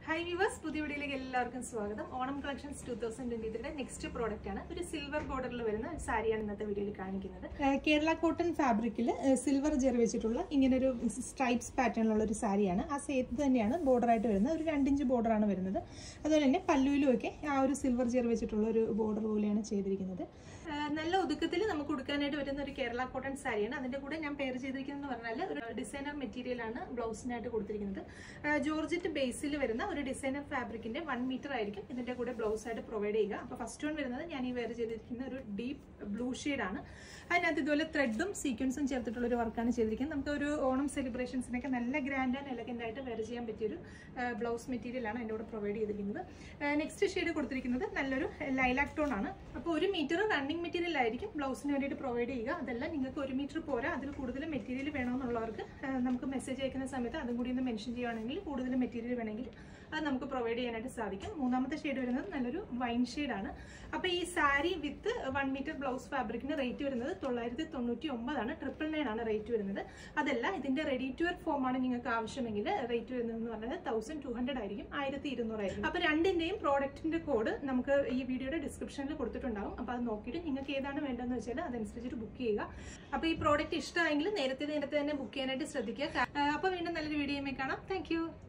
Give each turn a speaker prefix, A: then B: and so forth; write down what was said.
A: high viewers പുതിയ വീഡിയോയിലേക്ക് എല്ലാവർക്കും സ്വാഗതം Onam collections two thousand twenty ത്രീയുടെ നെക്സ്റ്റ് പ്രോഡക്റ്റ് ആണ് ഒരു സിൽവർ ബോർഡറിൽ വരുന്ന ഒരു സാരിയാണ് ഇന്നത്തെ വീഡിയോയിൽ കാണിക്കുന്നത്
B: ഏഹ് കേരള കോട്ടൺ ഫാബ്രിക്കിൽ സിൽവർ ജെറി വെച്ചിട്ടുള്ള ഇങ്ങനൊരു സ്ട്രൈപ്സ് പാറ്റേണിലുള്ള ഒരു സാരിയാണ് ആ സേത്ത് തന്നെയാണ് border ആയിട്ട് വരുന്നത് ഒരു രണ്ടിഞ്ച് ബോർഡറാണ് വരുന്നത് അതുപോലെ തന്നെ പല്ലുവിലും ഒക്കെ ആ ഒരു സിൽവർ ജെറി വെച്ചിട്ടുള്ള ഒരു ബോർഡർ പോലെയാണ് ചെയ്തിരിക്കുന്നത്
A: ആ, നല്ല ഒതുക്കത്തിൽ നമുക്ക് ഉടുക്കാനായിട്ട് വരുന്ന ഒരു കേരള കോട്ടൺ സാരിയാണ് അതിന്റെ കൂടെ ഞാൻ പെയർ ചെയ്തിരിക്കുന്നത് പറഞ്ഞാൽ ഒരു ഡിസൈനർ മെറ്റീരിയൽ ആണ് ബ്ലൗസിനായിട്ട് കൊടുത്തിരിക്കുന്നത് ആ, ജോർജറ്റ് ബേസിൽ വരുന്ന ഒരു ഡിസൈനർ ഫാബ്രിക്കിന്റെ വൺ മീറ്റർ ആയിരിക്കും ഇതിന്റെ കൂടെ ബ്ലൗസ് ആയിട്ട് പ്രൊവൈഡ് ചെയ്യുക അപ്പൊ ഫസ്റ്റ് വൺ വരുന്നത് ഞാൻ ഈ വെയർ ചെയ്തിരിക്കുന്ന ഒരു ഡീപ്പ് ബ്ലൂ ആണ് അതിനകത്ത് ഇതുപോലെ ത്രെഡും സീക്വൻസും ചേർത്തിട്ടുള്ള ഒരു വർക്കാണ് ചെയ്തിരിക്കുന്നത് നമുക്ക് ഒരു ഓണം സെലിബ്രേഷൻസിനൊക്കെ നല്ല ഗ്രാൻഡ് ആൻഡ് എലഗന്റ് ആയിട്ട് വെയർ ചെയ്യാൻ പറ്റിയൊരു ബ്ലൗസ് മെറ്റീരിയൽ ആണ് അതിൻ്റെ കൂടെ പ്രൊവൈഡ് ചെയ്തിരിക്കുന്നത് നെക്സ്റ്റ് ഷെയ്ഡ് കൊടുത്തിരിക്കുന്നത് നല്ലൊരു ലൈലാക് ടോൺ ആണ് അപ്പോൾ ഒരു മീറ്റർ റണ്ണിങ് മെറ്റീരിയൽ ആയിരിക്കും ബ്ലൗസിന് വേണ്ടിയിട്ട് പ്രൊവൈഡ് ചെയ്യുക അതല്ല നിങ്ങൾക്ക് ഒരു മീറ്റർ പോരാ അതിൽ കൂടുതൽ മെറ്റീരിയൽ വേണമെന്നുള്ളവർക്ക് ആ, നമുക്ക് മെസ്സേജ് അയക്കുന്ന സമയത്ത് അതും കൂടി ഒന്ന് മെൻഷൻ ചെയ്യുകയാണെങ്കിൽ കൂടുതൽ മെറ്റീരിയൽ വേണമെങ്കിൽ അത് നമുക്ക് പ്രൊവൈഡ് ചെയ്യാനായിട്ട് സാധിക്കും മൂന്നാമത്തെ ഷെയ്ഡ് വരുന്നത് നല്ലൊരു വൈൻ ഷെയ്ഡാണ് അപ്പോൾ ഈ sari with one metre blouse ഫാബ്രിക്കിന് റേറ്റ് വരുന്നത് തൊള്ളായിരത്തി തൊണ്ണൂറ്റി ഒമ്പതാണ് ട്രിപ്പിൾ നയൻ ആണ് റേറ്റ് വരുന്നത് അതല്ല ഇതിന്റെ റെഡി ടു വെയർ ഫോം ആണ് നിങ്ങൾക്ക് ആവശ്യമെങ്കിൽ റേറ്റ് വരുന്നതെന്ന് പറഞ്ഞത് തൗസൻഡ് ടു ഹൺഡ്രഡ് ആയിരിക്കും ആയിരത്തി ഇരുന്നൂറായിരിക്കും അപ്പോൾ രണ്ടിന്റെയും പ്രോഡക്റ്റിന്റെ കോഡ് നമുക്ക് ഈ വീഡിയോയുടെ ഡിസ്ക്രിപ്ഷനിൽ കൊടുത്തിട്ടുണ്ടാവും അപ്പോൾ അത് നോക്കിയിട്ട് നിങ്ങൾക്ക് ഏതാണ് വേണ്ടതെന്ന് വെച്ചാൽ അതനുസരിച്ചിട്ട് ബുക്ക് ചെയ്യുക അപ്പോൾ ഈ പ്രോഡക്റ്റ് ഇഷ്ടമായെങ്കിൽ നേരത്തെ നേരത്തെ തന്നെ ബുക്ക് ചെയ്യാനായിട്ട് ശ്രദ്ധിക്കുക അപ്പോൾ വീണ്ടും നല്ലൊരു വീഡിയോയുമായി കാണാം താങ്ക്